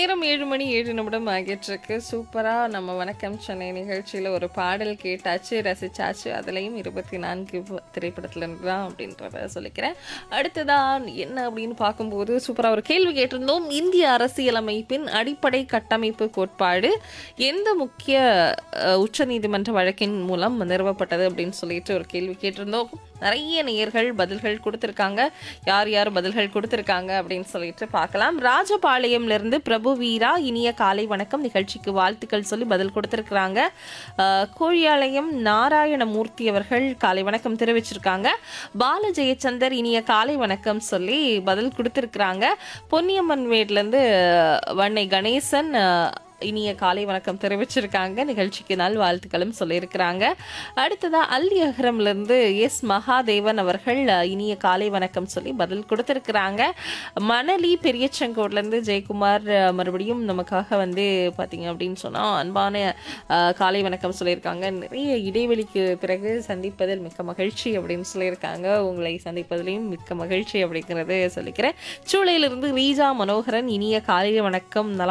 நேரம் ஏழு மணி ஏழு நிமிடம் ஆகிட்டிருக்கு சூப்பராக நம்ம வணக்கம் சென்னை நிகழ்ச்சியில் ஒரு பாடல் கேட்டாச்சு ரசிச்சாச்சு அதுலேயும் இருபத்தி நான்கு திரைப்படத்துலேருந்து தான் அப்படின்றத சொல்லிக்கிறேன் அடுத்ததான் என்ன அப்படின்னு பார்க்கும்போது சூப்பராக ஒரு கேள்வி கேட்டிருந்தோம் இந்திய அரசியலமைப்பின் அடிப்படை கட்டமைப்பு கோட்பாடு எந்த முக்கிய அஹ், உச்சநீதிமன்ற வழக்கின் மூலம் நிறுவப்பட்டது அப்படின்னு சொல்லிட்டு ஒரு கேள்வி கேட்டிருந்தோம் நிறைய நேயர்கள் பதில்கள் கொடுத்துருக்காங்க யார் யார் பதில்கள் கொடுத்துருக்காங்க அப்படின்னு சொல்லிட்டு பார்க்கலாம் ராஜபாளையம்ல இருந்து பிரபு வீரா இனிய காலை வணக்கம் நிகழ்ச்சிக்கு வாழ்த்துக்கள் சொல்லி பதில் கொடுத்துருக்குறாங்க அஹ், கோழியாலயம் நாராயணமூர்த்தி அவர்கள் காலை வணக்கம் தெரிவிச்சிருக்காங்க பால ஜெயச்சந்தர் இனிய காலை வணக்கம் சொல்லி பதில் கொடுத்துருக்குறாங்க பொன்னியம்மன் வேட்லேருந்து வன்னை கணேசன் அஹ், இனிய காலை வணக்கம் தெரிவிச்சிருக்காங்க நிகழ்ச்சிக்கு நாள் வாழ்த்துக்களும் சொல்லியிருக்கிறாங்க அடுத்ததா அல்லி அகரம்ல இருந்து எஸ் மகாதேவன் அவர்கள் அஹ், இனிய காலை வணக்கம் சொல்லி பதில் கொடுத்திருக்கிறாங்க மணலி பெரியச்செங்கோட்ல இருந்து ஜெயக்குமார் அஹ், மறுபடியும் நமக்காக வந்து பாத்தீங்க அப்படின்னு சொன்னா அன்பான அஹ், காலை வணக்கம் சொல்லியிருக்காங்க நிறைய இடைவெளிக்கு பிறகு சந்திப்பதில் மிக்க மகிழ்ச்சி அப்படின்னு சொல்லியிருக்காங்க உங்களை சந்திப்பதிலையும் மிக்க மகிழ்ச்சி அப்படிங்கிறது சொல்லிக்கிறேன் சூளையிலிருந்து ரீஜா மனோகரன் இனிய காலை வணக்கம் நலம்